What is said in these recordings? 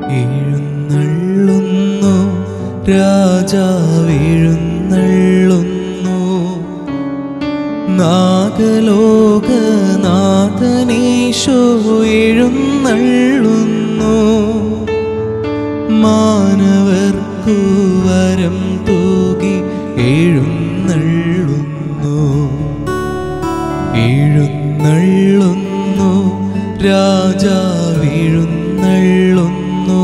എഴുന്നള്ളുന്നു രാജാവെഴുന്നള്ളുന്നു നാഗലോകനാഥനീശോ എഴുന്നള്ളുന്നു മാനവർക്കു വരം തൂകി എഴുന്നള്ളുന്നു എഴുന്നള്ളുന്നു രാജാവെഴുന്നള്ളുന്നു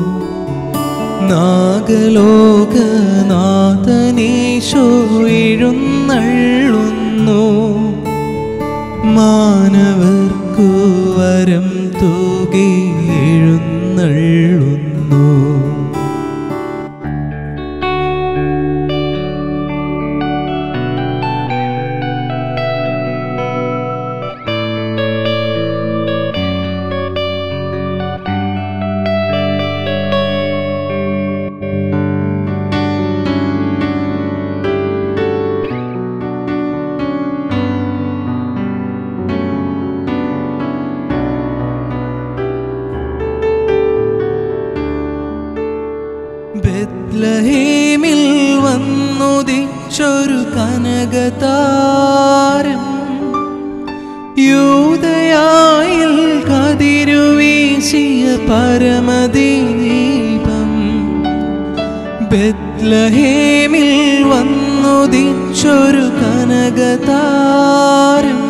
നാഗലോകനാഥനീശോ എഴുന്നള്ളുന്നു മാനവർക്കു വരം തൂകി എഴുന്നള്ളുന്നു ബെത്ലഹേമിൽ വന്നുദിച്ചൊരു കനകതാരം യൂതയായിൽ കതിരുവീശിയ പരമദീപം ബെത്ലഹേമിൽ വന്നുദിച്ചൊരു കനകതാരം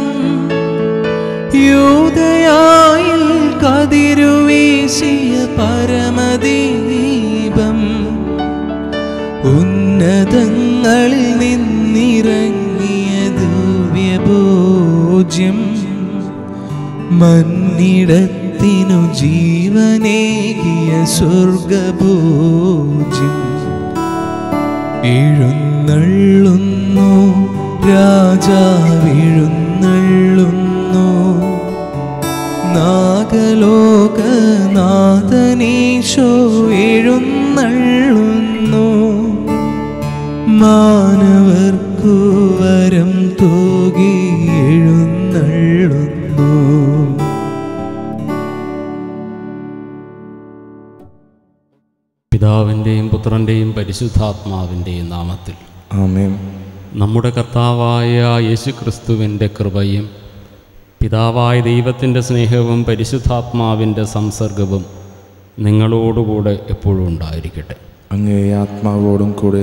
യൂതയായിൽ കതിരുവീശിയ പരമദീപം ഉന്നതങ്ങളിൽ നിന്നിറങ്ങിയ ദിവ്യഭോജ്യം മന്നിടത്തിനു ജീവനേകിയ സ്വർഗഭോജ്യം എഴുന്നള്ളുന്നു രാജാവെഴുന്നള്ളുന്നു നാഗലോകനാഥനീശോ എഴുന്നള്ളുന്നു മാനവർക്കു വരം തൂകി എഴുന്നള്ളുന്നു പിതാവിൻ്റെയും പുത്രൻ്റെയും പരിശുദ്ധാത്മാവിൻ്റെയും നാമത്തിൽ ആമേൻ നമ്മുടെ കർത്താവായ യേശുക്രിസ്തുവിൻ്റെ കൃപയും പിതാവായ ദൈവത്തിൻ്റെ സ്നേഹവും പരിശുദ്ധാത്മാവിൻ്റെ സംസർഗവും നിങ്ങളോടുകൂടെ എപ്പോഴും ഉണ്ടായിരിക്കട്ടെ അങ്ങേ ആത്മാവോടും കൂടെ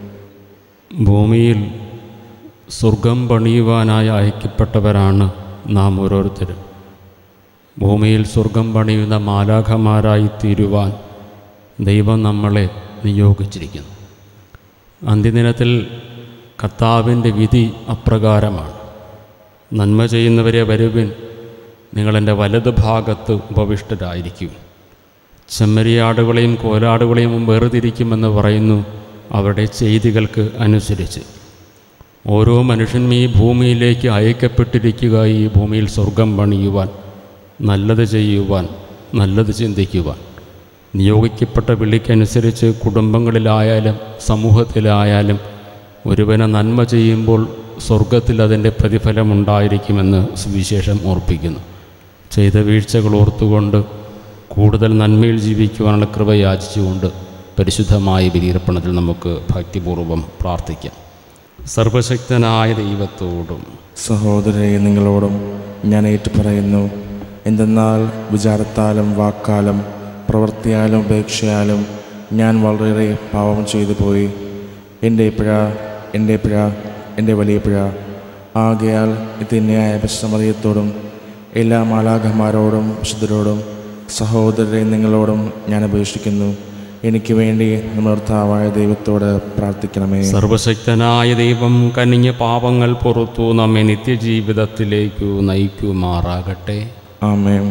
ഭൂമിയിൽ സ്വർഗം പണിയുവാനായി അയക്കപ്പെട്ടവരാണ് നാം ഓരോരുത്തരും ഭൂമിയിൽ സ്വർഗം പണിയുന്ന മാലാഖമാരായി തീരുവാൻ ദൈവം നമ്മളെ നിയോഗിച്ചിരിക്കുന്നു അന്ത്യദിനത്തിൽ കർത്താവിൻ്റെ വിധി അപ്രകാരമാണ് നന്മ ചെയ്യുന്നവരെ വരുവിൻ നിങ്ങളെൻ്റെ വലത് ഭാഗത്ത് ഉപവിഷ്ടരായിരിക്കും ചെമ്മരിയാടുകളെയും കോലാടുകളെയും വേർതിരിക്കുമെന്ന് പറയുന്നു അവരുടെ ചെയ്തികൾക്ക് അനുസരിച്ച് ഓരോ മനുഷ്യനും ഈ ഭൂമിയിലേക്ക് അയക്കപ്പെട്ടിരിക്കുക ഈ ഭൂമിയിൽ സ്വർഗം പണിയുവാൻ നല്ലത് ചെയ്യുവാൻ നല്ലത് ചിന്തിക്കുവാൻ നിയോഗിക്കപ്പെട്ട വിളിക്കനുസരിച്ച് കുടുംബങ്ങളിലായാലും സമൂഹത്തിലായാലും ഒരുവനെ നന്മ ചെയ്യുമ്പോൾ സ്വർഗത്തിൽ അതിൻ്റെ പ്രതിഫലമുണ്ടായിരിക്കുമെന്ന് സുവിശേഷം ഓർപ്പിക്കുന്നു ചെയ്ത വീഴ്ചകൾ ഓർത്തുകൊണ്ട് കൂടുതൽ നന്മയിൽ ജീവിക്കുവാനുള്ള കൃപ യാചിച്ചുകൊണ്ട് പരിശുദ്ധമായ ബലിയർപ്പണത്തിൽ നമുക്ക് ഭക്തിപൂർവ്വം പ്രാർത്ഥിക്കാം സർവശക്തനായ ദൈവത്തോടും സഹോദരരെ നിങ്ങളോടും ഞാൻ ഏറ്റുപറയുന്നു എന്തെന്നാൽ വിചാരത്താലും വാക്കാലും പ്രവൃത്തിയാലും ഉപേക്ഷയാലും ഞാൻ വളരെയേറെ പാപം ചെയ്തു പോയി എൻ്റെ പിഴ എൻ്റെ പിഴ എൻ്റെ വലിയ പിഴ ആകയാൽ ഇതിന്യായ വിശ്രമതയത്തോടും എല്ലാ മാലാഖമാരോടും വിശുദ്ധരോടും സഹോദരരെ നിങ്ങളോടും ഞാൻ അപേക്ഷിക്കുന്നു എനിക്ക് വേണ്ടി നമ്മുടെ ഭർത്താവായ ദൈവത്തോട് പ്രാർത്ഥിക്കണമേ സർവശക്തനായ ദൈവം കനിഞ്ഞ പാപങ്ങൾ പുറത്തു നമ്മെ നിത്യജീവിതത്തിലേക്കു നയിക്കുമാറാകട്ടെ ആമേൻ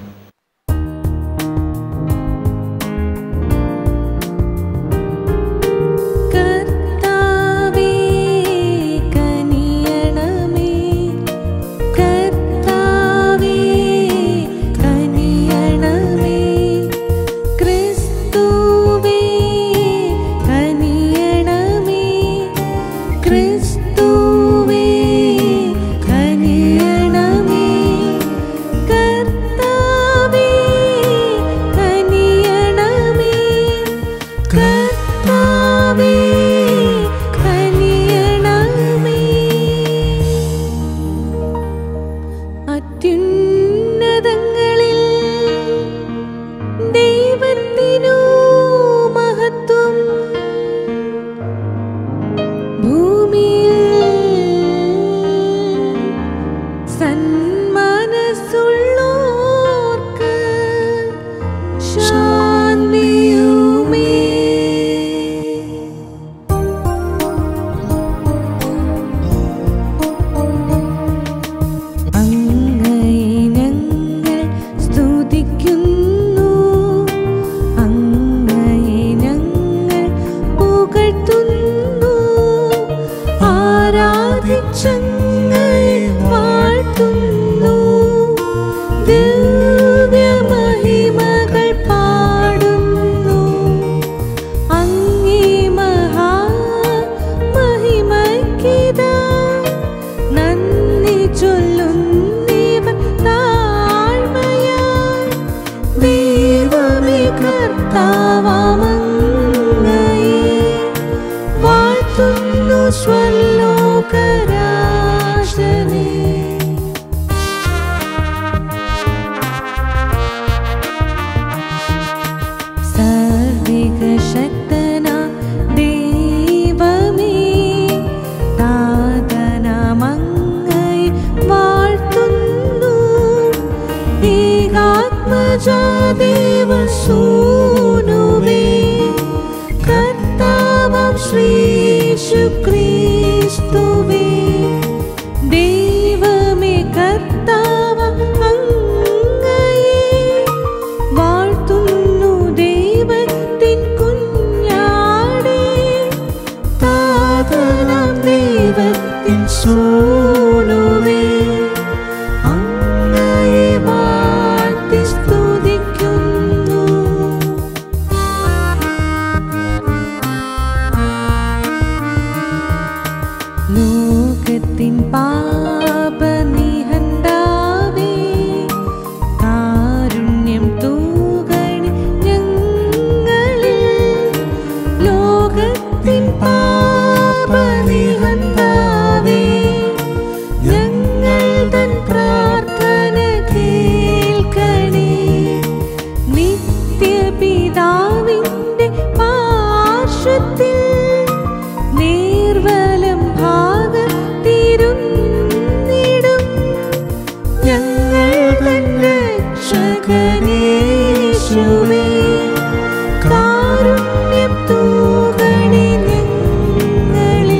കർത്താവേ കനിയണമേ കർത്താവേ കനിയണമേ ക്രിസ്തുവേ കനിയണമേ ക്രിസ്തുവേ കനിയണമേ കർത്താവേ സൂനുവേ അങ്ങയെ വാഴ്ത്തി സ്തുതിക്കുന്നു ലോകത്തിൻ പാപനിഹന്താവേ കാരുണ്യം തൂകണി ഞങ്ങളിൽ ലോകത്തിൻ പാപനിഹന്താവേ ഞങ്ങൾ തൻ പ്രാർത്ഥന കേൾക്കണേ നിത്യപിതാവിൻ്റെ പാർശ്വത്തിൽ നേർവലം ഭാഗത്തിരുന്നിടും ഞങ്ങൾ തൻ രക്ഷകനേശുവേ കാരുണ്യം തൂകണി ഞങ്ങളിൽ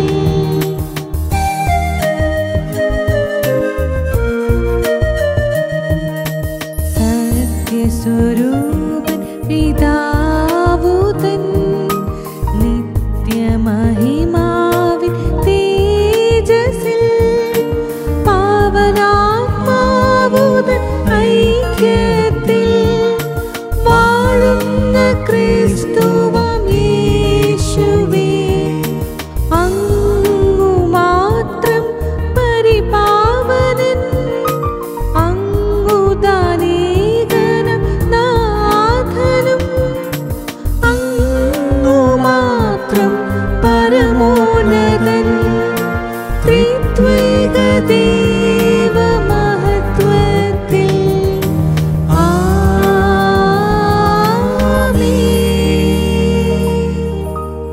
സത്യസ്വരൂപൻ പിതാവുതൻ നിത്യമഹിമാവിൻ തേജസ്സിൽ പാവനാത്മാവുതൻ ഐക്യത്തിൽ വാഴുന്ന ക്രിസ്തുവം യേശുവേ അങ്ങു മാത്രം പരിപാവനൻ അങ്ങുദാനീകനം നാഥനും അങ്ങു മാത്രം പരമോന്നതൻ ത്രിത്വൈക ദൈവമഹത്വത്തിൽ ആമേൻ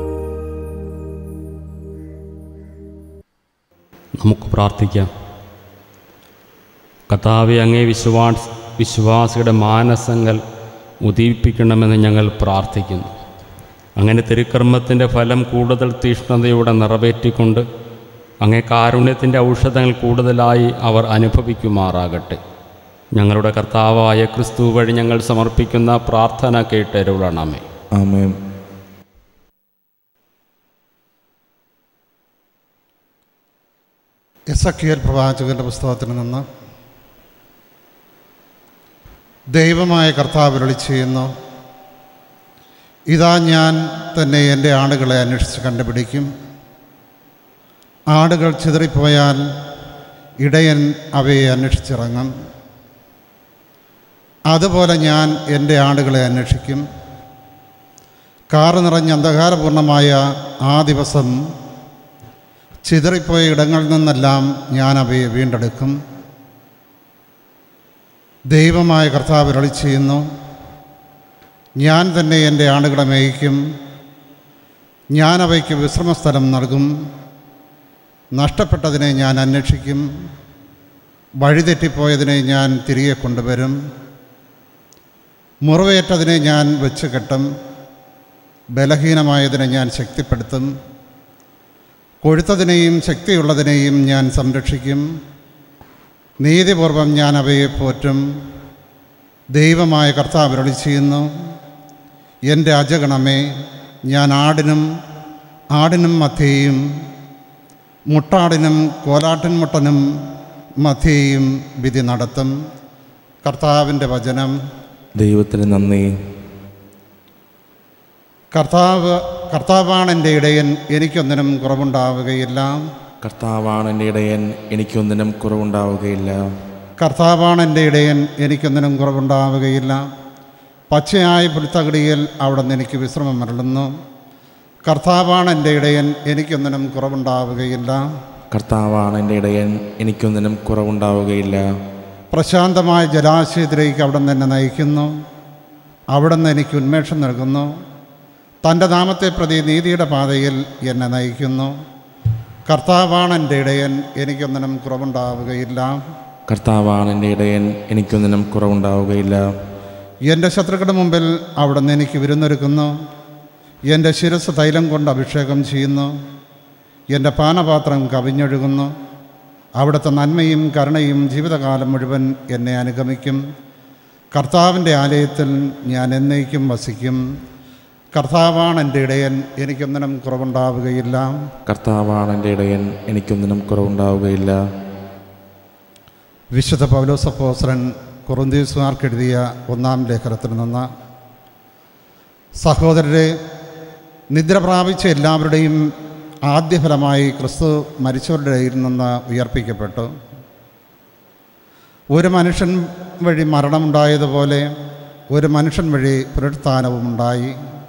നമുക്ക് പ്രാർത്ഥിക്കാം കർത്താവെ അങ്ങേ വിശ്വാസ് വിശ്വാസിയുടെ മാനസങ്ങൾ ഉദീപിക്കണമെന്ന് ഞങ്ങൾ പ്രാർത്ഥിക്കുന്നു അങ്ങനെ തിരുക്കർമ്മത്തിൻ്റെ ഫലം കൂടുതൽ തീഷ്ണതയോടെ നിറവേറ്റിക്കൊണ്ട് അങ്ങേ കാരുണ്യത്തിൻ്റെ ഔഷധങ്ങൾ കൂടുതലായി അവർ അനുഭവിക്കുമാറാകട്ടെ ഞങ്ങളുടെ കർത്താവായ ക്രിസ്തു വഴി ഞങ്ങൾ സമർപ്പിക്കുന്ന പ്രാർത്ഥന കേട്ടരുളണമേ ആമേൻ എസ് അക്കിയൽ പ്രവാചകന്റെ പുസ്തകത്തിൽ നിന്ന് ദൈവമായ കർത്താവ് അരുളി ചെയ്യുന്നു ഇതാ ഞാൻ തന്നെ എൻ്റെ ആടുകളെ അന്വേഷിച്ച് കണ്ടുപിടിക്കും ആടുകൾ ചിതറിപ്പോയാൽ ഇടയൻ അവയെ അന്വേഷിച്ചിറങ്ങും അതുപോലെ ഞാൻ എൻ്റെ ആടുകളെ അന്വേഷിക്കും കാറ് നിറഞ്ഞ അന്ധകാരപൂർണമായ ആ ദിവസം ചിതറിപ്പോയ ഇടങ്ങളിൽ നിന്നെല്ലാം ഞാൻ അവയെ വീണ്ടെടുക്കും ദൈവമായ കർത്താവ് അരുളി ചെയ്യുന്നു ഞാൻ തന്നെ എൻ്റെ ആടുകളെ മേയിക്കും ഞാൻ അവയ്ക്ക് വിശ്രമസ്ഥലം നൽകും നഷ്ടപ്പെട്ടതിനെ ഞാൻ അന്വേഷിക്കും വഴിതെറ്റിപ്പോയതിനെ ഞാൻ തിരികെ കൊണ്ടുവരും മുറിവേറ്റതിനെ ഞാൻ വെച്ച് കെട്ടും ബലഹീനമായതിനെ ഞാൻ ശക്തിപ്പെടുത്തും കൊഴുത്തതിനെയും ശക്തിയുള്ളതിനെയും ഞാൻ സംരക്ഷിക്കും നീതിപൂർവം ഞാൻ അവയെ പോറ്റും ദൈവമായ കർത്താവ് അരുളി ചെയ്യുന്നു എൻ്റെ അജഗണമേ ഞാൻ ആടിനും ആടിനും മധ്യേയും മുട്ടാടിനും കോലാട്ടിൻ മുട്ടനും മധ്യേയും വിധി നടത്തും കർത്താവിൻ്റെ വചനം ദൈവത്തിന് നന്ദി കർത്താവ് കർത്താവാണ് എൻ്റെ ഇടയൻ എനിക്കൊന്നിനും കുറവുണ്ടാവുകയില്ല കർത്താവാണ് എൻ്റെ ഇടയൻ എനിക്കൊന്നിനും കുറവുണ്ടാവുകയില്ല കർത്താവാണ് എൻ്റെ ഇടയൻ എനിക്കൊന്നിനും കുറവുണ്ടാവുകയില്ല പച്ചയായ പുൽത്തകടിയിൽ അവിടെ നിന്ന് എനിക്ക് വിശ്രമം മരളുന്നു കർത്താവാണ് എൻ്റെ ഇടയൻ എനിക്കൊന്നിനും കുറവുണ്ടാവുകയില്ല കർത്താവാണ് എൻ്റെ ഇടയൻ എനിക്കൊന്നിനും കുറവുണ്ടാവുകയില്ല പ്രശാന്തമായ ജലാശയത്തിലേക്ക് അവിടെ നിന്ന് എന്നെ നയിക്കുന്നു അവിടെ നിന്ന് എനിക്ക് ഉന്മേഷം നൽകുന്നു തൻ്റെ നാമത്തെ പ്രതി നീതിയുടെ പാതയിൽ എന്നെ നയിക്കുന്നു കർത്താവാണ് എൻ്റെ ഇടയൻ എനിക്കൊന്നിനും കുറവുണ്ടാവുകയില്ല കർത്താവാണ് എൻ്റെ ഇടയൻ എനിക്കൊന്നിനും കുറവുണ്ടാവുകയില്ല എൻ്റെ ശത്രുക്കളുടെ മുമ്പിൽ അവിടെ നിന്ന് എനിക്ക് വിരുന്നൊരുക്കുന്നു എൻ്റെ ശിരസ് തൈലം കൊണ്ട് അഭിഷേകം ചെയ്യുന്നു എൻ്റെ പാനപാത്രം കവിഞ്ഞൊഴുകുന്നു അവിടുത്തെ നന്മയും കരുണയും ജീവിതകാലം മുഴുവൻ എന്നെ അനുഗമിക്കും കർത്താവിൻ്റെ ആലയത്തിൽ ഞാൻ എന്നേക്കും വസിക്കും കർത്താവാണ് എൻ്റെ ഇടയൻ എനിക്കൊന്നിനും കുറവുണ്ടാവുകയില്ല കർത്താവാണ് എൻ്റെ ഇടയൻ എനിക്കൊന്നിനും കുറവുണ്ടാവുകയില്ല വിശുദ്ധ പൗലോസപ്പോസറൻ കുറുന്തീസുമാർക്ക് എഴുതിയ ഒന്നാം ലേഖനത്തിൽ നിന്ന് സഹോദരരെ നിദ്ര പ്രാപിച്ച എല്ലാവരുടെയും ആദ്യഫലമായി ക്രിസ്തു മരിച്ചവരുടെ ഇടയിൽ നിന്ന് ഉയർപ്പിക്കപ്പെട്ടു ഒരു മനുഷ്യൻ വഴി മരണമുണ്ടായതുപോലെ ഒരു മനുഷ്യൻ വഴി പുനരുത്ഥാനവും ഉണ്ടായി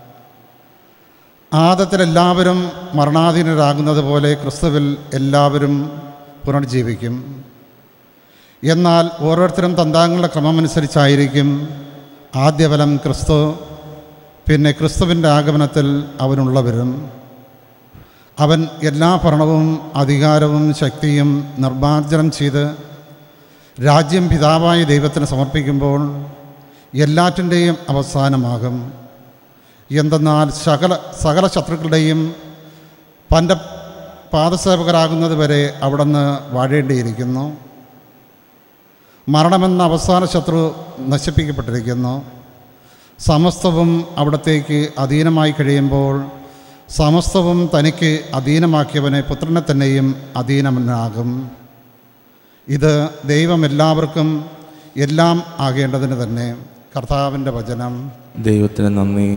ആദത്തിൽ എല്ലാവരും മരണാധീനരാകുന്നത് പോലെ ക്രിസ്തുവിൽ എല്ലാവരും പുനർജീവിക്കും എന്നാൽ ഓരോരുത്തരും തന്താങ്ങളുടെ ക്രമമനുസരിച്ചായിരിക്കും ആദ്യഫലം ക്രിസ്തു പിന്നെ ക്രിസ്തുവിൻ്റെ ആഗമനത്തിൽ അവനുള്ളവരും അവൻ എല്ലാ ഭരണവും അധികാരവും ശക്തിയും നിർമ്മാർജ്ജനം ചെയ്ത് രാജ്യം പിതാവായ ദൈവത്തിന് സമർപ്പിക്കുമ്പോൾ എല്ലാറ്റിൻ്റെയും അവസാനമാകും എന്തെന്നാൽ സകല സകല ശത്രുക്കളുടെയും തൻ്റെ പാദസേവകരാകുന്നത് വരെ അവിടുന്ന് വാഴേണ്ടിയിരിക്കുന്നു മരണമെന്ന അവസാന ശത്രു നശിപ്പിക്കപ്പെട്ടിരിക്കുന്നു സമസ്തവും അവിടത്തേക്ക് അധീനമായി കഴിയുമ്പോൾ സമസ്തവും തനിക്ക് അധീനമാക്കിയവനെ പുത്രനെ തന്നെയും അധീനമനാകും ഇത് ദൈവം എല്ലാവർക്കും എല്ലാം ആകേണ്ടതിന് തന്നെ കർത്താവിൻ്റെ വചനം ദൈവത്തിന് നന്ദി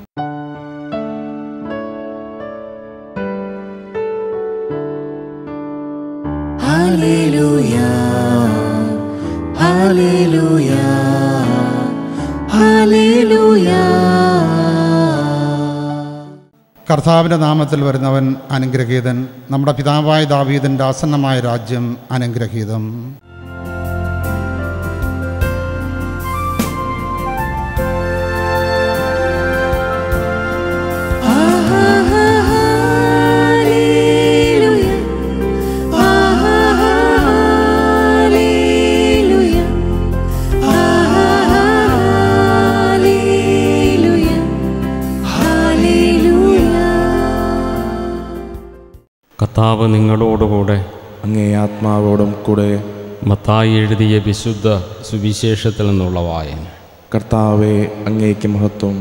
Hallelujah. Hallelujah. Hallelujah. കർത്താവിൻ്റെ നാമത്തിൽ വരുന്നവൻ അനുഗ്രഹീതൻ നമ്മുടെ പിതാവായ ദാവീദിൻ്റെ ആസന്നമായ രാജ്യം അനുഗ്രഹീതം Hallelujah. Hallelujah. Hallelujah. Hallelujah. കർത്താവ് നിങ്ങളോടുകൂടെ അങ്ങേ ആത്മാവോടും കൂടെ മത്തായി എഴുതിയ വിശുദ്ധ സുവിശേഷത്തിൽ നിന്നുള്ള വായന കർത്താവെ അങ്ങേക്ക് മഹത്വം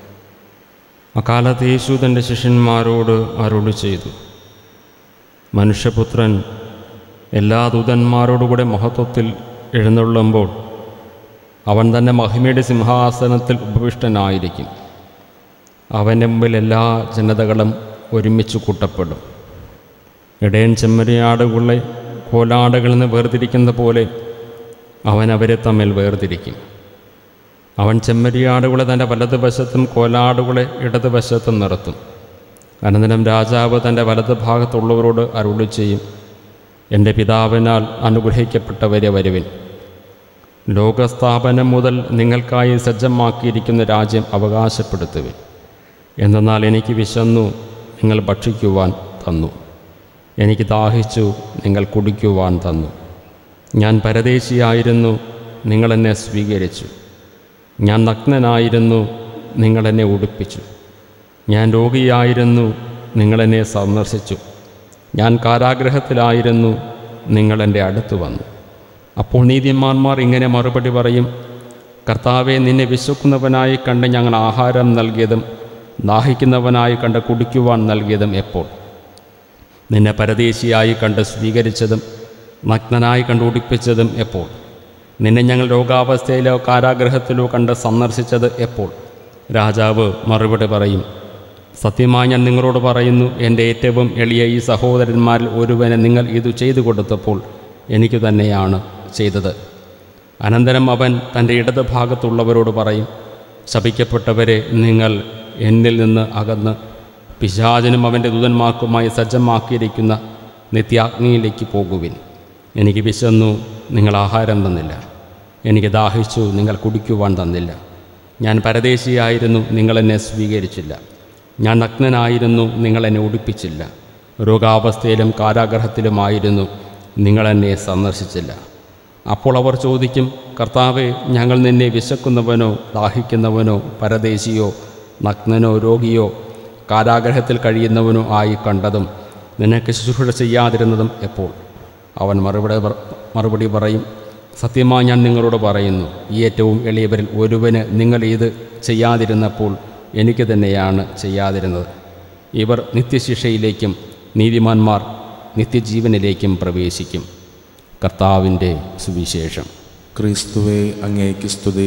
അക്കാലത്ത് യേശു തൻ്റെ ശിഷ്യന്മാരോട് അരുളി ചെയ്തു മനുഷ്യപുത്രൻ എല്ലാ ദൂതന്മാരോടുകൂടെ മഹത്വത്തിൽ എഴുന്നള്ളുമ്പോൾ അവൻ തന്നെ മഹിമയുടെ സിംഹാസനത്തിൽ ഉപവിഷ്ടനായിരിക്കും അവൻ്റെ മുമ്പിൽ എല്ലാ ജനതകളും ഒരുമിച്ച് കൂട്ടപ്പെടും ഇടയൻ ചെമ്മരിയാടുകളെ കോലാടുകളിൽ നിന്ന് വേർതിരിക്കുന്ന പോലെ അവൻ അവരെ തമ്മിൽ വേർതിരിക്കും അവൻ ചെമ്മരിയാടുകളെ തൻ്റെ വലതുവശത്തും കോലാടുകളെ ഇടതുവശത്തും നിർത്തും അനന്തരം രാജാവ് തൻ്റെ വലത് ഭാഗത്തുള്ളവരോട് അരുളി ചെയ്യും എൻ്റെ പിതാവിനാൽ അനുഗ്രഹിക്കപ്പെട്ടവരെ വരുവിൻ ലോകസ്ഥാപനം മുതൽ നിങ്ങൾക്കായി സജ്ജമാക്കിയിരിക്കുന്ന രാജ്യം അവകാശപ്പെടുത്തുവിൻ എന്തെന്നാൽ എനിക്ക് വിശന്നു നിങ്ങൾ ഭക്ഷിക്കുവാൻ തന്നു എനിക്ക് ദാഹിച്ചു നിങ്ങൾ കുടിക്കുവാൻ തന്നു ഞാൻ പരദേശിയായിരുന്നു നിങ്ങളെന്നെ സ്വീകരിച്ചു ഞാൻ നഗ്നനായിരുന്നു നിങ്ങളെന്നെ ഉടുപ്പിച്ചു ഞാൻ രോഗിയായിരുന്നു നിങ്ങളെന്നെ സന്ദർശിച്ചു ഞാൻ കാരാഗ്രഹത്തിലായിരുന്നു നിങ്ങളെൻ്റെ അടുത്ത് വന്നു അപ്പോൾ നീതിമാന്മാർ ഇങ്ങനെ മറുപടി പറയും കർത്താവെ നിന്നെ വിശക്കുന്നവനായി കണ്ട് ഞങ്ങൾ ആഹാരം നൽകിയതും ദാഹിക്കുന്നവനായി കണ്ട് കുടിക്കുവാൻ നൽകിയതും എപ്പോൾ നിന്നെ പരദേശിയായി കണ്ട് സ്വീകരിച്ചതും നഗ്നനായി കണ്ട് ഉടിപ്പിച്ചതും എപ്പോൾ നിന്നെ ഞങ്ങൾ രോഗാവസ്ഥയിലോ കാരാഗ്രഹത്തിലോ കണ്ട് സന്ദർശിച്ചത് എപ്പോൾ രാജാവ് മറുപടി പറയും സത്യമായി ഞാൻ നിങ്ങളോട് പറയുന്നു എൻ്റെ ഏറ്റവും എളിയ ഈ സഹോദരന്മാരിൽ ഒരുവനെ നിങ്ങൾ ഇത് ചെയ്തു കൊടുത്തപ്പോൾ എനിക്ക് തന്നെയാണ് ചെയ്തത് അനന്തരം അവൻ തൻ്റെ ഇടത് ഭാഗത്തുള്ളവരോട് പറയും ശപിക്കപ്പെട്ടവരെ നിങ്ങൾ എന്നിൽ നിന്ന് അകന്ന് പിശാചനും അവൻ്റെ ദൂതന്മാർക്കുമായി സജ്ജമാക്കിയിരിക്കുന്ന നിത്യാഗ്നിയിലേക്ക് പോകുവിൻ എനിക്ക് വിശന്നു നിങ്ങൾ ആഹാരം തന്നില്ല എനിക്ക് ദാഹിച്ചു നിങ്ങൾ കുടിക്കുവാൻ തന്നില്ല ഞാൻ പരദേശിയായിരുന്നു നിങ്ങളെന്നെ സ്വീകരിച്ചില്ല ഞാൻ നഗ്നനായിരുന്നു നിങ്ങളെന്നെ ഉടുപ്പിച്ചില്ല രോഗാവസ്ഥയിലും കാരാഗ്രഹത്തിലുമായിരുന്നു നിങ്ങളെന്നെ സന്ദർശിച്ചില്ല അപ്പോൾ അവർ ചോദിക്കും കർത്താവെ ഞങ്ങൾ നിന്നെ വിശക്കുന്നവനോ ദാഹിക്കുന്നവനോ പരദേശിയോ നഗ്നനോ രോഗിയോ കാരാഗ്രഹത്തിൽ കഴിയുന്നവനോ ആയി കണ്ടതും നിനക്ക് ശുശ്രൂഷ ചെയ്യാതിരുന്നതും എപ്പോൾ അവൻ മറുപടി പറ- മറുപടി പറയും സത്യമായി ഞാൻ നിങ്ങളോട് പറയുന്നു ഈ ഏറ്റവും എളിയവരിൽ ഒരുവന് നിങ്ങൾ ഇത് ചെയ്യാതിരുന്നപ്പോൾ എനിക്ക് തന്നെയാണ് ചെയ്യാതിരുന്നത് ഇവർ നിത്യശിക്ഷയിലേക്കും നീതിമാന്മാർ നിത്യജീവനിലേക്കും പ്രവേശിക്കും കർത്താവിൻ്റെ സുവിശേഷം ക്രിസ്തുവെ അങ്ങേക്ക് സ്തുതി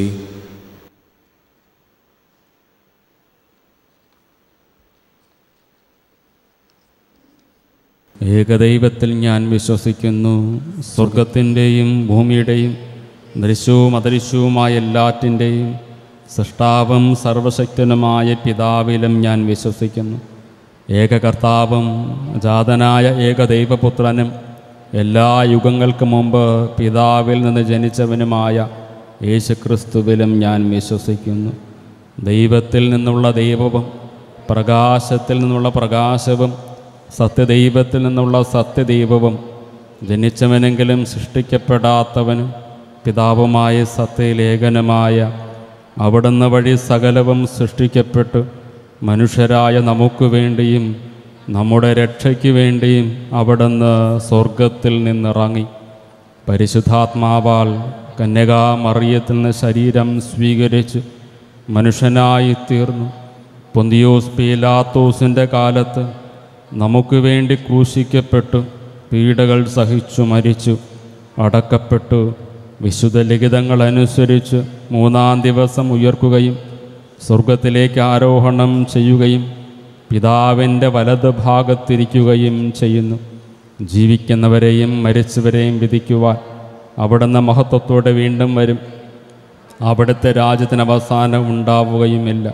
ഏകദൈവത്തിൽ ഞാൻ വിശ്വസിക്കുന്നു സ്വർഗത്തിൻ്റെയും ഭൂമിയുടെയും ദൃശ്യവും അദൃശ്യവുമായ എല്ലാറ്റിൻ്റെയും സൃഷ്ടാവും സർവശക്തനുമായ പിതാവിലും ഞാൻ വിശ്വസിക്കുന്നു ഏകകർത്താവും ജാതനായ ഏകദൈവപുത്രനും എല്ലാ യുഗങ്ങൾക്ക് മുമ്പ് പിതാവിൽ നിന്ന് ജനിച്ചവനുമായ യേശുക്രിസ്തുവിലും ഞാൻ വിശ്വസിക്കുന്നു ദൈവത്തിൽ നിന്നുള്ള ദൈവവും പ്രകാശത്തിൽ നിന്നുള്ള പ്രകാശവും സത്യദൈവത്തിൽ നിന്നുള്ള സത്യദൈവവും ജനിച്ചവനെങ്കിലും സൃഷ്ടിക്കപ്പെടാത്തവനും പിതാവുമായ സത്യലേഖനമായ അവിടുന്ന് വഴി സകലവും സൃഷ്ടിക്കപ്പെട്ടു മനുഷ്യരായ നമുക്ക് വേണ്ടിയും നമ്മുടെ രക്ഷയ്ക്ക് വേണ്ടിയും അവിടുന്ന് സ്വർഗത്തിൽ നിന്നിറങ്ങി പരിശുദ്ധാത്മാവാൽ കന്യകാ മറിയത്തിൽ നിന്ന് ശരീരം സ്വീകരിച്ച് മനുഷ്യനായി തീർന്നു പൊന്തിയോസ് പീലാത്തോസിൻ്റെ കാലത്ത് നമുക്ക് വേണ്ടി ക്രൂശിക്കപ്പെട്ടു പീഡകൾ സഹിച്ചു മരിച്ചു അടക്കപ്പെട്ടു വിശുദ്ധ ലിഖിതങ്ങൾ അനുസരിച്ച് മൂന്നാം ദിവസം ഉയർക്കുകയും സ്വർഗത്തിലേക്ക് ആരോഹണം ചെയ്യുകയും പിതാവിൻ്റെ വലത് ഭാഗത്തിരിക്കുകയും ചെയ്യുന്നു ജീവിക്കുന്നവരെയും മരിച്ചവരെയും വിധിക്കുവാൻ അവിടുന്ന് മഹത്വത്തോടെ വീണ്ടും വരും അവിടുത്തെ രാജ്യത്തിന് അവസാനം ഉണ്ടാവുകയുമില്ല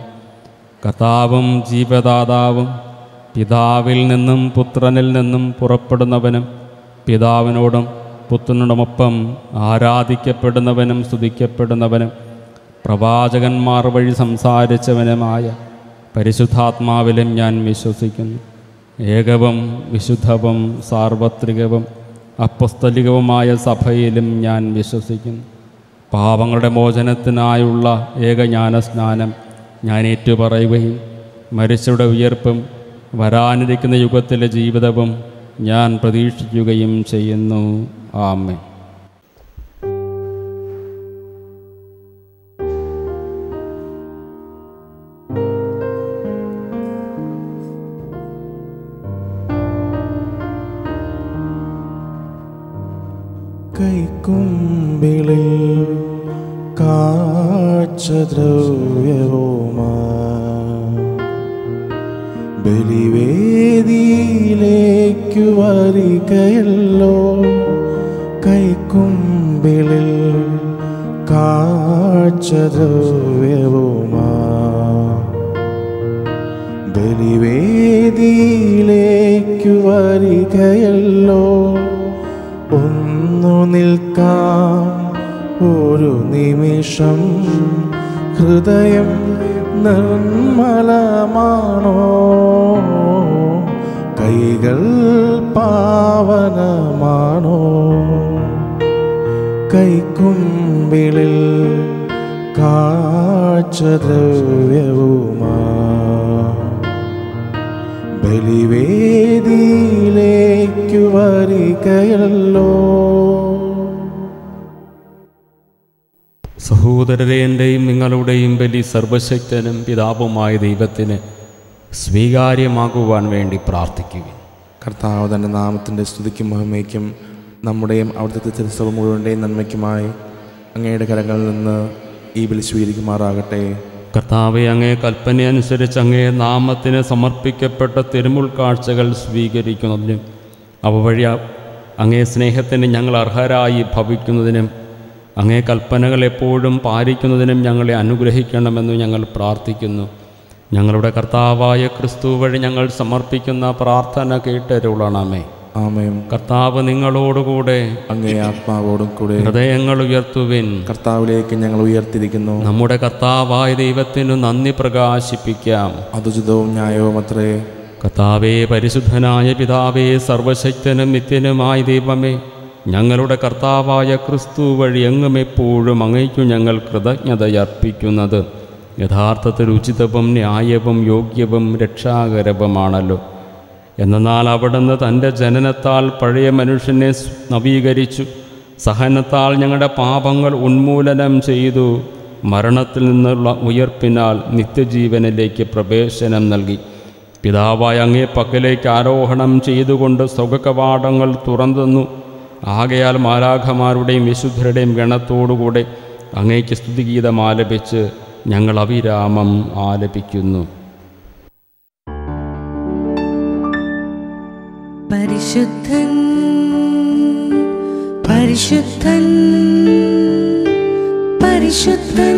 കഥാവും ജീവദാതാവും പിതാവിൽ നിന്നും പുത്രനിൽ നിന്നും പുറപ്പെടുന്നവനും പിതാവിനോടും പുത്രനോടുമൊപ്പം ആരാധിക്കപ്പെടുന്നവനും സ്തുതിക്കപ്പെടുന്നവനും പ്രവാചകന്മാർ വഴി സംസാരിച്ചവനുമായ പരിശുദ്ധാത്മാവിലും ഞാൻ വിശ്വസിക്കുന്നു ഏകവും വിശുദ്ധവും സാർവത്രികവും അപ്പസ്തലികവുമായ സഭയിലും ഞാൻ വിശ്വസിക്കുന്നു പാപങ്ങളുടെ മോചനത്തിനായുള്ള ഏകജ്ഞാനസ്നാനം ഞാൻ ഏറ്റുപറയുകയും മരിച്ചയുടെ ഉയർപ്പും വരാനിരിക്കുന്ന യുഗത്തിലെ ജീവിതവും ഞാൻ പ്രതീക്ഷിക്കുകയും ചെയ്യുന്നു ആമേ കൈക്കുമ്പിളിൽ കാഴ്ചദ്രവ്യവുമാ ബലിവേദിയിലേക്കു വരികയല്ലോ കൈക്കുമ്പിളിൽ കാഴ്ചദ്രവ്യവുമാ ബലിവേദിയിലേക്കു വരികയല്ലോ ഒന്നു നിൽക്കാം ഒരു നിമിഷം ഹൃദയം നിർമ്മലമാണോ കൈകൾ പാവനമാണോ കൈക്കുമ്പിളിൽ കാഴ്ചദ്രവ്യവുമാ ബലിവേദിയിലേക്കു വരികയല്ലോ സഹോദരരെ എൻ്റെയും നിങ്ങളുടെയും ബലി സർവശക്തനും പിതാവുമായ ദൈവത്തിന് സ്വീകാര്യമാകുവാൻ വേണ്ടി പ്രാർത്ഥിക്കുക കർത്താവ് തൻ്റെ നാമത്തിൻ്റെ സ്തുതിക്കും മഹിമയ്ക്കും നമ്മുടെയും അവിടുത്തെ തിരുസഭ മുഴുവൻ്റെയും നന്മയ്ക്കുമായി അങ്ങയുടെ കരങ്ങളിൽ നിന്ന് ഈ ബലി സ്വീകരിക്കുമാറാകട്ടെ കർത്താവെ അങ്ങേ കൽപ്പനയനുസരിച്ച് അങ്ങേ നാമത്തിന് സമർപ്പിക്കപ്പെട്ട തിരുമുൾ കാഴ്ചകൾ സ്വീകരിക്കുന്നതിനും അവ വഴി അ- അങ്ങേ സ്നേഹത്തിന് ഞങ്ങൾ അർഹരായി ഭവിക്കുന്നതിനും അങ്ങേ കൽപ്പനകൾ എപ്പോഴും പാലിക്കുന്നതിനും ഞങ്ങളെ അനുഗ്രഹിക്കണമെന്ന് ഞങ്ങൾ പ്രാർത്ഥിക്കുന്നു ഞങ്ങളുടെ കർത്താവായ ക്രിസ്തു വഴി ഞങ്ങൾ സമർപ്പിക്കുന്ന പ്രാർത്ഥന കേട്ടരുളണമേ ആമയും കർത്താവ് നിങ്ങളോടുകൂടെ അങ്ങേ ആത്മാവോടും കൂടെ ഹൃദയങ്ങൾ ഉയർത്തുവിൻ കർത്താവിലേക്ക് ഞങ്ങൾ ഉയർത്തിരിക്കുന്നു നമ്മുടെ കർത്താവായ ദൈവത്തിനു നന്ദി പ്രകാശിപ്പിക്കാം അതുചിതവും ന്യായവും അത്രേ കർത്താവേ പരിശുദ്ധനായ പിതാവേ സർവശക്തനും നിത്യനുമായ ദൈവമേ ഞങ്ങളുടെ കർത്താവായ ക്രിസ്തു വഴി എങ്ങും എപ്പോഴും അങ്ങയ്ക്കു ഞങ്ങൾ കൃതജ്ഞതയർപ്പിക്കുന്നത് യഥാർത്ഥത്തിൽ ഉചിതവും ന്യായവും യോഗ്യവും രക്ഷാകരവുമാണല്ലോ എന്നാൽ അവിടുന്ന് തൻ്റെ ജനനത്താൽ പഴയ മനുഷ്യനെ സ് നവീകരിച്ചു സഹനത്താൽ ഞങ്ങളുടെ പാപങ്ങൾ ഉന്മൂലനം ചെയ്തു മരണത്തിൽ നിന്നുള്ള ഉയർപ്പിനാൽ നിത്യജീവനിലേക്ക് പ്രവേശനം നൽകി പിതാവായ അങ്ങേ പക്കലേക്ക് ആരോഹണം ചെയ്തുകൊണ്ട് സ്വർഗകവാടങ്ങൾ തുറന്നു ആകയാൽ മാലാഖമാരുടെയും വിശുദ്ധരുടെയും ഗണത്തോടുകൂടെ അങ്ങേക്ക് സ്തുതിഗീതം ആലപിച്ച് ഞങ്ങൾ അവിരാമം ആലപിക്കുന്നു പരിശുദ്ധൻ പരിശുദ്ധൻ പരിശുദ്ധൻ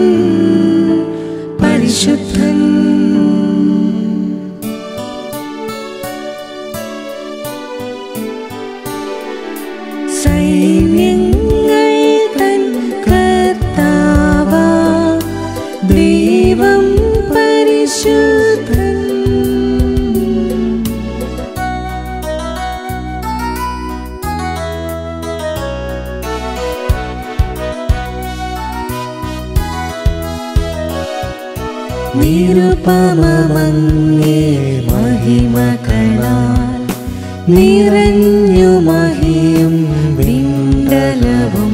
പരിശുദ്ധൻ സൈന്യങ്ങൾ തൻ കർത്താവ ദൈവം പരിശുദ്ധൻ നിരുപമങ്ങേ മഹിമകളാൽ നിറഞ്ഞു മഹിയും വിണ്ടലവും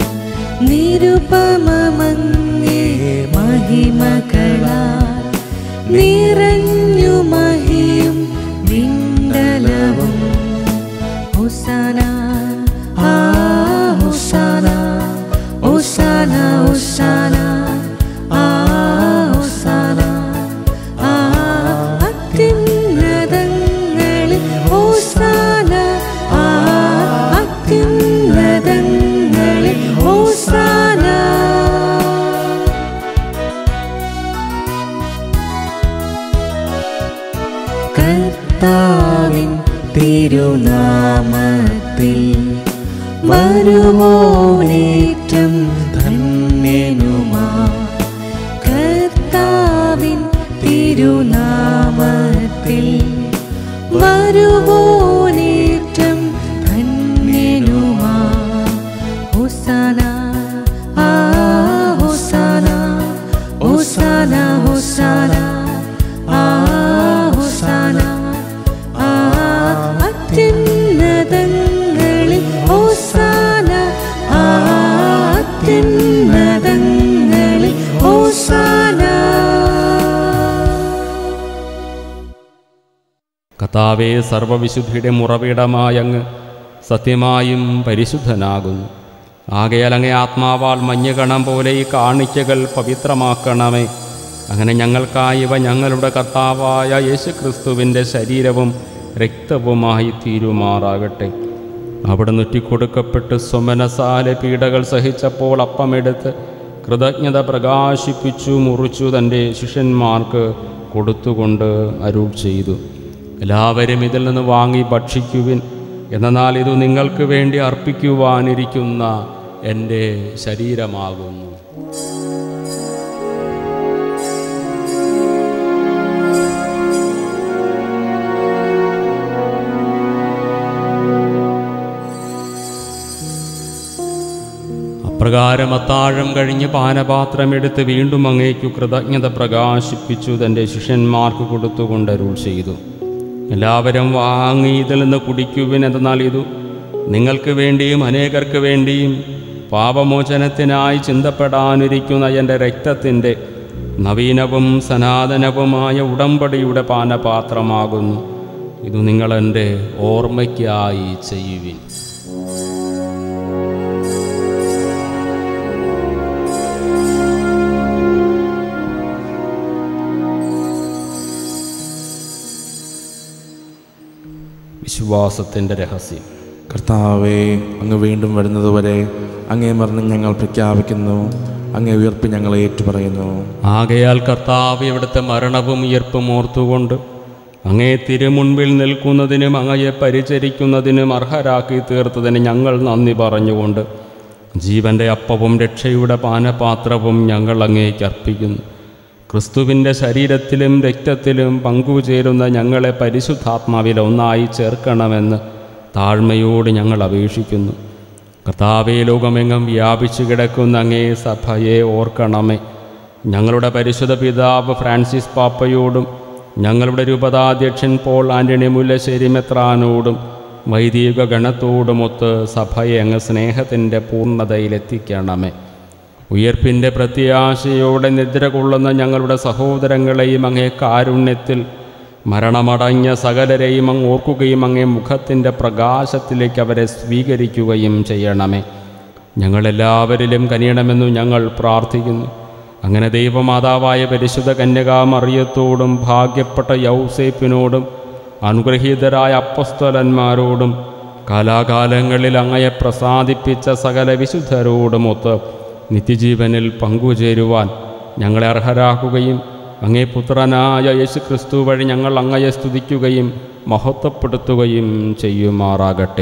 നിരുപമങ്ങേ മഹിമകളാൽ നിറഞ്ഞു മഹിയും വിണ്ടലവും ഹുസന ആ ഹുസന ഹുസന ഹുസന ആ ഹുസന ആ അത്യുന്നതങ്ങളിൽ ഹോസാന ആ അത്യുന്നതങ്ങളിൽ ഹോസാന കർത്താവിൻ തിരുനാമത്തിൽ വരുമോനേറ്റം ധന്യനുമാ കർത്താവിൻ തിരുനാമത്തിൽ വരുമോനേറ്റം ധന്യനുമാ ഹോസാന ആ ഹോസാന ഹോസാന ഹോസാന ആ ഹോസാന ആ അത്യുന്നതങ്ങളിൽ ഹോസാന ആ അത്യുന്നതങ്ങളിൽ ഹോസാന കർത്താവേ സർവവിശുദ്ധിയുടെ മുറവിടമായ അങ്ങ് സത്യമായും പരിശുദ്ധനാകുന്നു ആകയാൽ അങ്ങേ ആത്മാവാൽ മഞ്ഞുകണം പോലെ ഈ കാണിക്കകൾ പവിത്രമാക്കണമേ അങ്ങനെ ഞങ്ങൾക്കായി ഇവ ഞങ്ങളുടെ കർത്താവായ യേശുക്രിസ്തുവിൻ്റെ ശരീരവും രക്തവുമായി തീരുമാറാകട്ടെ അവിടെ നുറ്റിക്കൊടുക്കപ്പെട്ട് സ്വമനസാല പീഡകൾ സഹിച്ചപ്പോൾ അപ്പമെടുത്ത് കൃതജ്ഞത പ്രകാശിപ്പിച്ചു മുറിച്ചു തൻ്റെ ശിഷ്യന്മാർക്ക് കൊടുത്തുകൊണ്ട് അരുൾ ചെയ്തു എല്ലാവരും ഇതിൽ നിന്ന് വാങ്ങി ഭക്ഷിക്കുവിൻ എന്നാൽ ഇത് നിങ്ങൾക്ക് വേണ്ടി അർപ്പിക്കുവാനിരിക്കുന്ന എൻ്റെ ശരീരമാകുന്നു അപ്രകാരം അത്താഴം കഴിഞ്ഞ് പാനപാത്രമെടുത്ത് വീണ്ടും അങ്ങേക്കു കൃതജ്ഞത പ്രകാശിപ്പിച്ചു തൻ്റെ ശിഷ്യന്മാർക്ക് കൊടുത്തുകൊണ്ട് അരുൾ ചെയ്തു എല്ലാവരും വാങ്ങി ഇതിൽ നിന്ന് കുടിക്കുവിൻ എന്നാൽ ഇതു നിങ്ങൾക്ക് വേണ്ടിയും അനേകർക്ക് വേണ്ടിയും പാപമോചനത്തിനായി ചിന്തപ്പെടാനിരിക്കുന്ന എൻ്റെ രക്തത്തിൻ്റെ നവീനവും സനാതനവുമായ ഉടമ്പടിയുടെ പാനപാത്രമാകുന്നു ഇത് നിങ്ങളെൻ്റെ ഓർമ്മയ്ക്കായി ചെയ്യുവിൻ വിശ്വാസത്തിൻ്റെ രഹസ്യം കർത്താവേ അങ്ങ് വീണ്ടും വരുന്നതുവരെ അങ്ങേ മരണം ഞങ്ങൾ പ്രഖ്യാപിക്കുന്നു അങ്ങേ ഉയർപ്പ് ഞങ്ങൾ ഏറ്റുപറയുന്നു ആകയാൽ കർത്താവ് ഇവിടുത്തെ മരണവും ഉയർപ്പും ഓർത്തുകൊണ്ട് അങ്ങേ തിരുമുൻപിൽ നിൽക്കുന്നതിനും അങ്ങയെ പരിചരിക്കുന്നതിനും അർഹരാക്കി തീർത്തതിന് ഞങ്ങൾ നന്ദി പറഞ്ഞുകൊണ്ട് ജീവൻ്റെ അപ്പവും രക്ഷയുടെ പാനപാത്രവും ഞങ്ങൾ അങ്ങേക്ക് അർപ്പിക്കുന്നു ക്രിസ്തുവിൻ്റെ ശരീരത്തിലും രക്തത്തിലും പങ്കുചേരുന്ന ഞങ്ങളെ പരിശുദ്ധാത്മാവിൽ ഒന്നായി ചേർക്കണമെന്ന് താഴ്മയോട് ഞങ്ങൾ അപേക്ഷിക്കുന്നു കർത്താവേ ലോകമെങ്ങും വ്യാപിച്ചു കിടക്കുന്ന അങ്ങേ സഭയെ ഓർക്കണമേ ഞങ്ങളുടെ പരിശുദ്ധ പിതാവ് ഫ്രാൻസിസ് പാപ്പയോടും ഞങ്ങളുടെ രൂപതാധ്യക്ഷൻ പോൾ ആൻ്റണി മുല്ലശ്ശേരി മെത്രാനോടും വൈദിക ഗണത്തോടുമൊത്ത് സഭയെ അങ്ങ് സ്നേഹത്തിൻ്റെ പൂർണ്ണതയിലെത്തിക്കണമേ ഉയർപ്പിൻ്റെ പ്രത്യാശയോടെ നിദ്ര കൊള്ളുന്ന ഞങ്ങളുടെ സഹോദരങ്ങളെയും അങ്ങേ കാരുണ്യത്തിൽ മരണമടഞ്ഞ സകലരെയും അങ്ങ് ഓർക്കുകയും അങ്ങേ മുഖത്തിൻ്റെ പ്രകാശത്തിലേക്ക് അവരെ സ്വീകരിക്കുകയും ചെയ്യണമേ ഞങ്ങളെല്ലാവരിലും കനിയണമെന്നു ഞങ്ങൾ പ്രാർത്ഥിക്കുന്നു അങ്ങനെ ദൈവമാതാവായ പരിശുദ്ധ കന്യകാമറിയത്തോടും ഭാഗ്യപ്പെട്ട യൗസേപ്പിനോടും അനുഗ്രഹീതരായ അപ്പസ്തലന്മാരോടും കാലാകാലങ്ങളിൽ അങ്ങയെ പ്രസാദിപ്പിച്ച സകല വിശുദ്ധരോടുമൊത്ത് നിത്യജീവനിൽ പങ്കുചേരുവാൻ ഞങ്ങളെ അർഹരാക്കുകയും അങ്ങേ പുത്രനായ യേശു ക്രിസ്തു വഴി ഞങ്ങൾ അങ്ങയെ സ്തുതിക്കുകയും മഹത്വപ്പെടുത്തുകയും ചെയ്യുമാറാകട്ടെ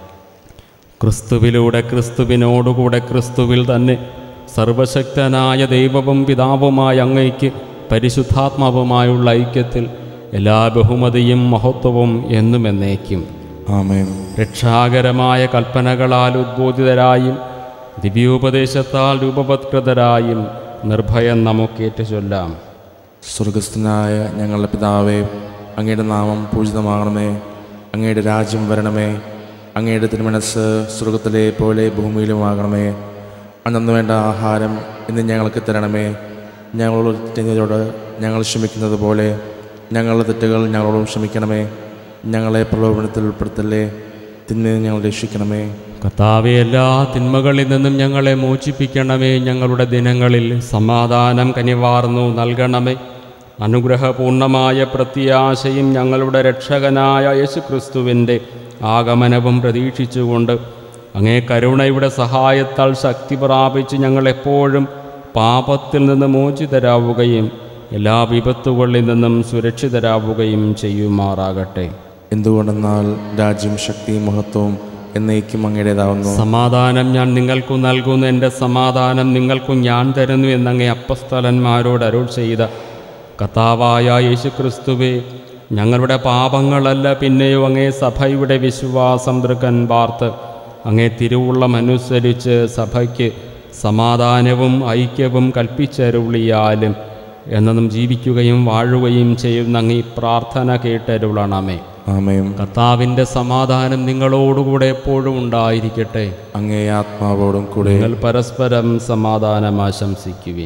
ക്രിസ്തുവിലൂടെ ക്രിസ്തുവിനോടുകൂടെ ക്രിസ്തുവിൽ തന്നെ സർവശക്തനായ ദൈവവും പിതാവുമായ അങ്ങയ്ക്ക് പരിശുദ്ധാത്മാവുമായുള്ള ഐക്യത്തിൽ എല്ലാ ബഹുമതിയും മഹത്വവും എന്നും എന്നേക്കും ആമേൻ രക്ഷാകരമായ കൽപ്പനകളാൽ ഉദ്ബോധിതരായും ദിവ്യോപദേശത്താൽ രൂപവത്കൃതരായും നിർഭയം നമുക്കേറ്റു ചൊല്ലാം സ്വർഗസ്ഥനായ ഞങ്ങളുടെ പിതാവേ അങ്ങയുടെ നാമം പൂജിതമാകണമേ അങ്ങയുടെ രാജ്യം വരണമേ അങ്ങയുടെ തിരുമനസ് സ്വർഗത്തിലെ പോലെ ഭൂമിയിലുമാകണമേ അന്നു വേണ്ട ആഹാരം ഇന്ന് ഞങ്ങൾക്ക് തരണമേ ഞങ്ങളോട് തെറ്റിയതോട് ഞങ്ങൾ ക്ഷമിക്കുന്നത് പോലെ ഞങ്ങളുടെ തെറ്റുകൾ ഞങ്ങളോടും ക്ഷമിക്കണമേ ഞങ്ങളെ പ്രലോഭനത്തിൽ ഉൾപ്പെടുത്തല്ലേ തിന്മയിൽ ഞങ്ങൾ രക്ഷിക്കണമേ കർത്താവെ എല്ലാ തിന്മകളിൽ നിന്നും ഞങ്ങളെ മോചിപ്പിക്കണമേ ഞങ്ങളുടെ ദിനങ്ങളിൽ സമാധാനം കനിവാർന്നു നൽകണമേ അനുഗ്രഹപൂർണമായ പ്രത്യാശയും ഞങ്ങളുടെ രക്ഷകനായ യേശുക്രിസ്തുവിൻ്റെ ആഗമനവും പ്രതീക്ഷിച്ചുകൊണ്ട് അങ്ങേ കരുണയുടെ സഹായത്താൽ ശക്തി പ്രാപിച്ച് ഞങ്ങളെപ്പോഴും പാപത്തിൽ നിന്ന് മോചിതരാവുകയും എല്ലാ വിപത്തുകളിൽ നിന്നും സുരക്ഷിതരാവുകയും ചെയ്യുമാറാകട്ടെ എന്തുകൊണ്ടെന്നാൽ രാജ്യം ശക്തിയും മഹത്വവും എന്നേക്കും അങ്ങയുടേതാവുന്നു സമാധാനം ഞാൻ നിങ്ങൾക്കു നൽകുന്നു എൻ്റെ സമാധാനം നിങ്ങൾക്കു ഞാൻ തരുന്നു എന്നങ്ങേ അപ്പസ്തലന്മാരോട് അരുൾ ചെയ്ത കർത്താവായ യേശുക്രിസ്തുവേ ഞങ്ങളുടെ പാപങ്ങളല്ല പിന്നെയോ അങ്ങേ സഭയുടെ വിശ്വാസം തൃക്കൻ പാർത്ത് അങ്ങേ തിരുവുള്ളം അനുസരിച്ച് സഭയ്ക്ക് സമാധാനവും ഐക്യവും കൽപ്പിച്ചരുളിയാലും എന്നതും ജീവിക്കുകയും വാഴുകയും ചെയ്യുന്ന അങ്ങീ പ്രാർത്ഥന കേട്ടരുളണമേ ആമയും കർത്താവിൻ്റെ സമാധാനം നിങ്ങളോടുകൂടെ എപ്പോഴും ഉണ്ടായിരിക്കട്ടെ അങ്ങേ ആത്മാവോടും കൂടെ നിങ്ങൾ പരസ്പരം സമാധാനം ആശംസിക്കുവിൻ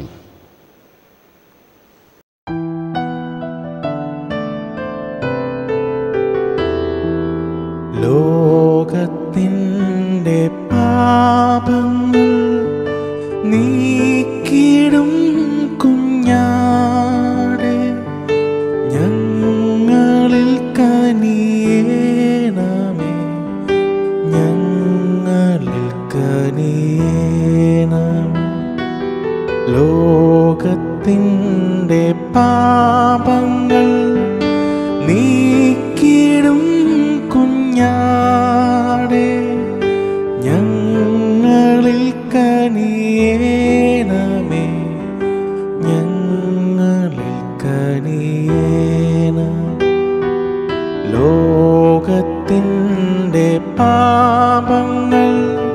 ലോകത്തിൻ്റെ പാപങ്ങൾ നീക്കിടും കുഞ്ഞാടെ ഞങ്ങളിൽ കനിയേണമേ ഞങ്ങളിൽ കനിയേണമേ ലോകത്തിൻ്റെ പാപങ്ങൾ നീക്കിടും കുഞ്ഞാടെ ഞങ്ങളിൽ കനിയേണമേ ഞങ്ങളിൽ കനിയേണം ലോകത്തിൻ്റെ പാപങ്ങൾ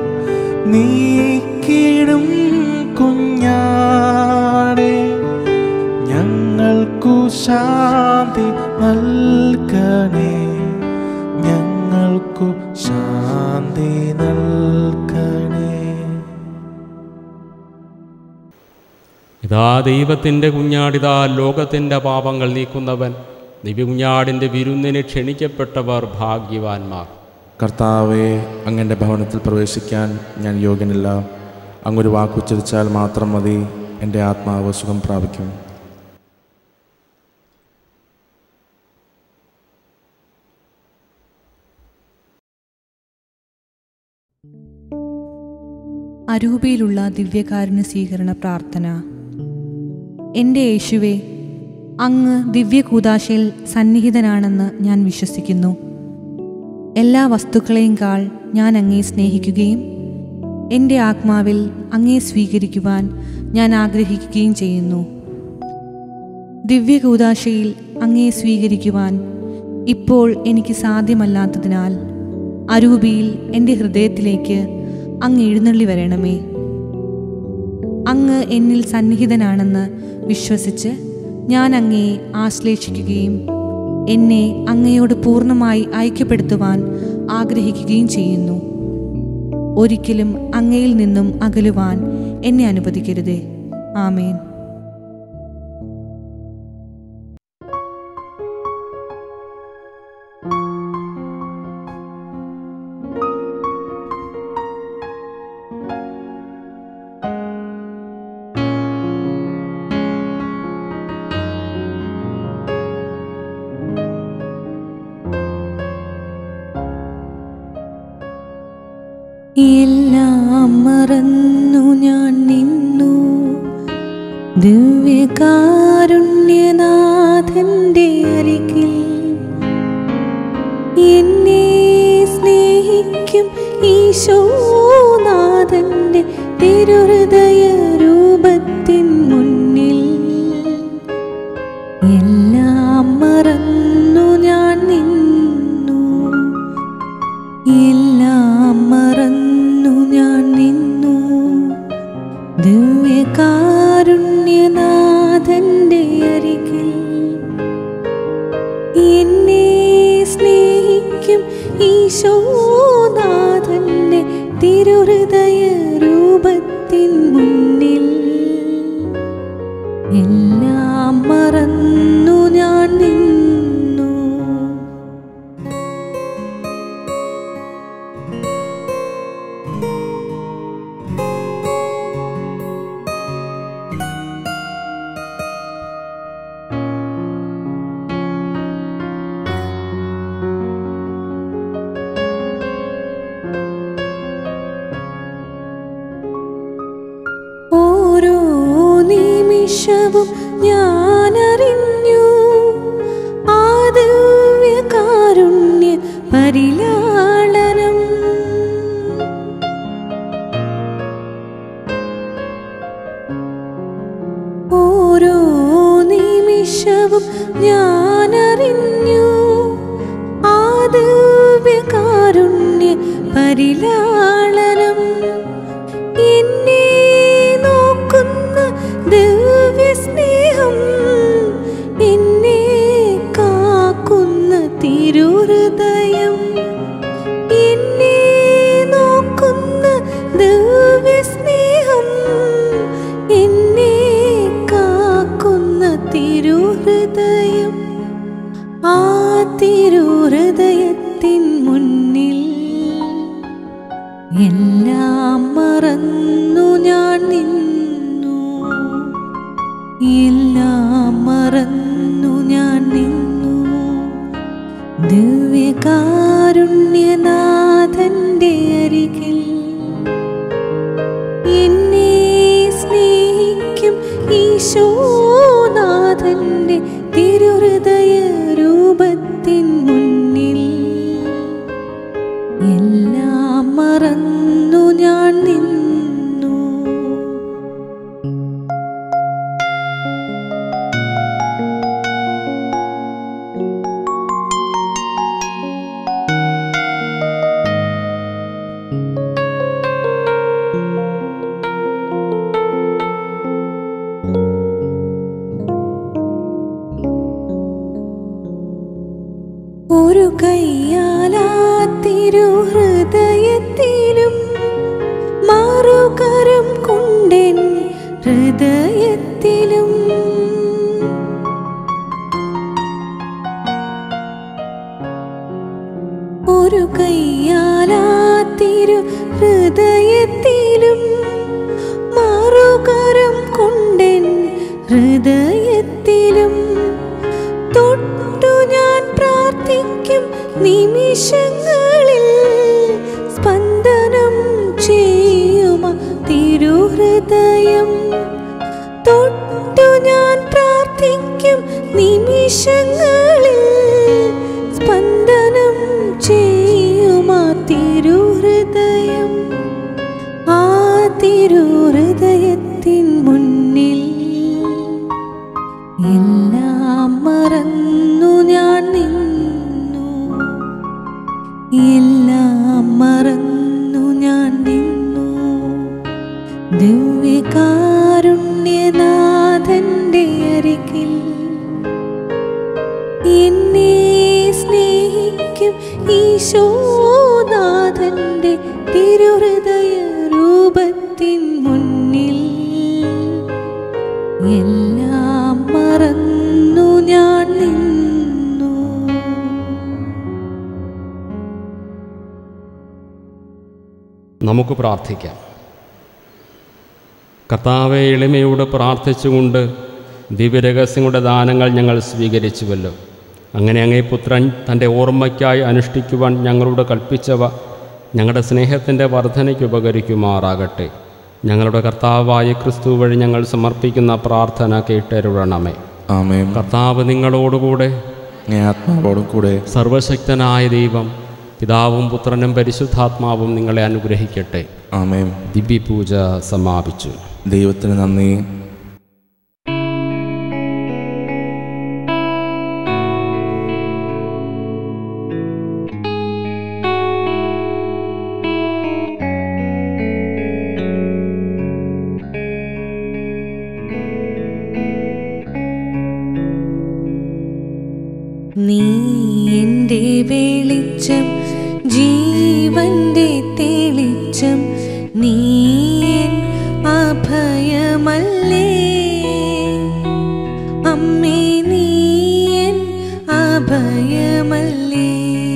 നീക്കിടും കുഞ്ഞാടെ ഞങ്ങൾക്കു ശാന്തി നൽകണേ ഞങ്ങൾക്കു ശാന്തി നൽകണേ ഇതാ ദൈവത്തിൻ്റെ കുഞ്ഞാടിതാ ലോകത്തിൻ്റെ പാപങ്ങൾ നീക്കുന്നവൻ ദിവ്യകുഞ്ഞാടിൻ്റെ വിരുന്നിന് ക്ഷണിക്കപ്പെട്ടവർ ഭാഗ്യവാന്മാർ കർത്താവെ അങ്ങൻ്റെ ഭവനത്തിൽ പ്രവേശിക്കാൻ ഞാൻ യോഗ്യനില്ല അങ്ങൊരു വാക്കുച്ചരിച്ചാൽ മാത്രം മതി എൻ്റെ ആത്മാവ് സുഖം പ്രാപിക്കും അരൂപയിലുള്ള ദിവ്യകാരുണ്യ സ്വീകരണ പ്രാർത്ഥന എൻ്റെ യേശുവെ അങ്ങ് ദിവ്യകൂതാശയിൽ സന്നിഹിതനാണെന്ന് ഞാൻ വിശ്വസിക്കുന്നു എല്ലാ വസ്തുക്കളെയും കാൾ ഞാൻ അങ്ങേ സ്നേഹിക്കുകയും എൻ്റെ ആത്മാവിൽ അങ്ങേ സ്വീകരിക്കുവാൻ ഞാൻ ആഗ്രഹിക്കുകയും ചെയ്യുന്നു ദിവ്യകൂതാശയിൽ അങ്ങേ സ്വീകരിക്കുവാൻ ഇപ്പോൾ എനിക്ക് സാധ്യമല്ലാത്തതിനാൽ അരൂപിയിൽ എൻ്റെ ഹൃദയത്തിലേക്ക് അങ്ങ് എഴുന്നള്ളി വരണമേ അങ്ങ് എന്നിൽ സന്നിഹിതനാണെന്ന് വിശ്വസിച്ച് ഞാൻ അങ്ങയെ ആശ്ലേഷിക്കുകയും എന്നെ അങ്ങയോട് പൂർണ്ണമായി ഐക്യപ്പെടുത്തുവാൻ ആഗ്രഹിക്കുകയും ചെയ്യുന്നു ഒരിക്കലും അങ്ങയിൽ നിന്നും അകലുവാൻ എന്നെ അനുവദിക്കരുതേ ആമേൻ എല്ലാം മറന്നു ഞാൻ നിന്നു ദിവ്യകാരുണ്യനാഥന്റെ അരികിൽ എന്നെ സ്നേഹിക്കും ഈശോനാഥന്റെ തിരുഹൃദയ രൂപത്തിൻ മുന്നിൽ എല്ലാം മറന്നു ഞാൻ നിന്നു എല്ലാം മറന്നു ഞാൻ നിന്നു ദിവ്യകാരുണ്യനാഥന്റെ അരികിൽ എന്നെ സ്നേഹിക്കും ഈശോനാഥന്റെ തിരുഹൃദയ രൂപത്തിൻ മുന്നിൽ എല്ലാം മറന്നു ഞാൻ നിന്നു ഓരോ നിമിഷവും ഞാനറിഞ്ഞു ആ ദിവ്യകാരുണ്യ പരിലാളനം ഓരോ നിമിഷവും ഞാനറിഞ്ഞു ആ ദിവ്യകാരുണ്യ പരിലാളനം എന്നെ നോക്കുന്ന ദിവ്യസ്നേഹം എന്നെ കാക്കുന്ന തിരുഹൃദയം എന്നെ നോക്കുന്ന ദിവ്യസ്നേഹം എന്നെ കാക്കുന്ന തിരുഹൃദയം ആ തിരുഹൃദയത്തിൻ മുന്നിൽ എല്ലാം മറന്നു ഞാൻ നിന്നു എല്ലാം മറന്നു ഞാൻ നിന്നു ദിവ്യകാരുണ്യനാഥന്റെ അരികിൽ എന്നെ സ്നേഹിക്കും ഈശോനാഥന്റെ തിരുഹൃദയ രൂപത്തിൻ മുന്നിൽ എല്ലാം മറന്നു ഞാൻ നിന്നു ഒരു കയ്യാലാ തിരുഹൃദയത്തിലും മാറുകരം കൊണ്ടെൻ ഹൃദയത്തിലും ഒരു കയ്യാലാ തിരു ഹൃദയത്തിലും മാറുകരം കൊണ്ടെൻ ഹൃദയത്തിലും തൊട്ടു ഞാൻ പ്രാർത്ഥിക്കും നിമിഷങ്ങളിൽ സ്പന്ദനം ചെയ്യുമ തിരുഹൃദയം തൊട്ടു ഞാൻ പ്രാർത്ഥിക്കും നിമിഷങ്ങളിൽ സ്പന്ദനം ചെയ്യുമ തിരുഹൃദയം ആ തിരുഹൃദയത്തിൻ മുന്നിൽ എല്ലാം മറന്നു ഞാൻ നിന്നു എല്ലാം മറന്നു ഞാൻ നിന്നു ദിവ്യകാരുണ്യനാഥന്റെ അരികിൽ എന്നെ സ്നേഹിക്കും ഈശോനാഥന്റെ തിരുഹൃദയ രൂപത്തിൻ മുന്നിൽ എല്ലാം മറന്നു ഞാൻ നിന്നു നമുക്ക് പ്രാർത്ഥിക്കാം കർത്താവെ എളിമയോട് പ്രാർത്ഥിച്ചുകൊണ്ട് ദിവ്യരഹസ്യങ്ങളുടെ ദാനങ്ങൾ ഞങ്ങൾ സ്വീകരിച്ചുവല്ലോ അങ്ങനെ അങ്ങേ പുത്രൻ തൻ്റെ ഓർമ്മയ്ക്കായി അനുഷ്ഠിക്കുവാൻ ഞങ്ങളോട് കൽപ്പിച്ചവ ഞങ്ങളുടെ സ്നേഹത്തിൻ്റെ വർധനയ്ക്ക് ഉപകരിക്കുമാറാകട്ടെ ഞങ്ങളുടെ കർത്താവായ ക്രിസ്തു വഴി ഞങ്ങൾ സമർപ്പിക്കുന്ന പ്രാർത്ഥന കേട്ടരുളണമേ ആമേൻ കർത്താവ് നിങ്ങളോടുകൂടെ അങ്ങേ ആത്മാവോടും കൂടെ സർവശക്തനായ ദൈവം പിതാവും പുത്രനും പരിശുദ്ധാത്മാവും നിങ്ങളെ അനുഗ്രഹിക്കട്ടെ ആമേൻ ദിവ്യപൂജ സമാപിച്ചു ദൈവത്തിന് നന്ദി നീ എൻ്റെ വെളിച്ചം ജീവന്റെ തെളിച്ചം നീ എൻ അഭയമല്ലേ അമ്മേ നീ എൻ അഭയമല്ലേ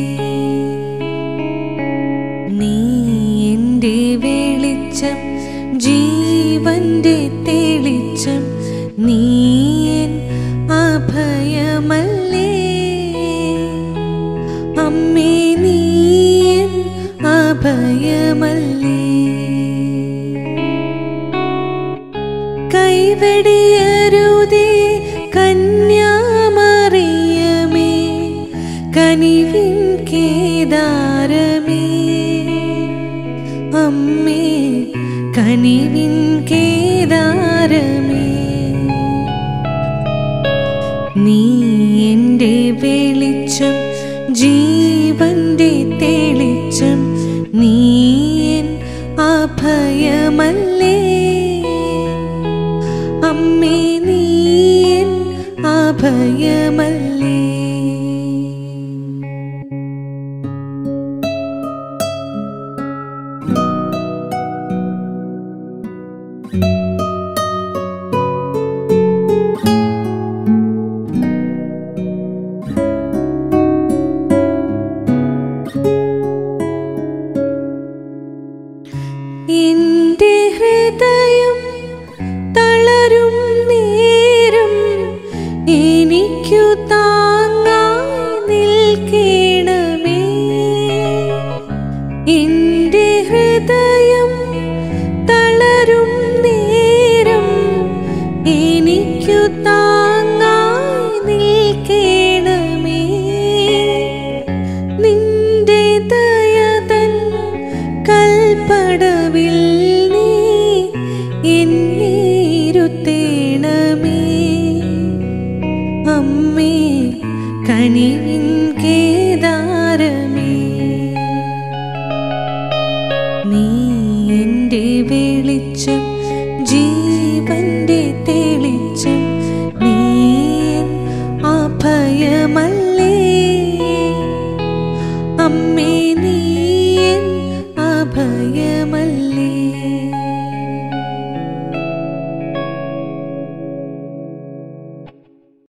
നീ എൻ്റെ വെളിച്ചം ജീവന്റെ തെളിച്ചം നീ എൻ അഭയമല്ലേ അമ്മേ നീ എൻ അഭയമല്ലേ കൈവടിയരുതേ കന്യാമറിയമേ കനിവിൻ കേദാരമേ അമ്മേ കനിവിൻ കേദാരമേ നീ എൻ്റെ വെളിച്ചം ജീവന്റെ തെളിച്ചം നീ എൻ അഭയമല്ലേ അമ്മേ നീ എൻ അഭയമല്ലേ എന്റെ ഹൃദയം തളരും നേരം എനിക്കു താങ്ങായി നിൽക്കണമേ എന്റെ ഹൃദയം തളരും നേരം എനിക്കു താങ്ങായി നിൽക്കണമേ നിന്റെ ദയതൻ കൽപ്പടവിൽ നീ എന്നെ ഇരുത്തേണമേ അമ്മേ കനിവിൻ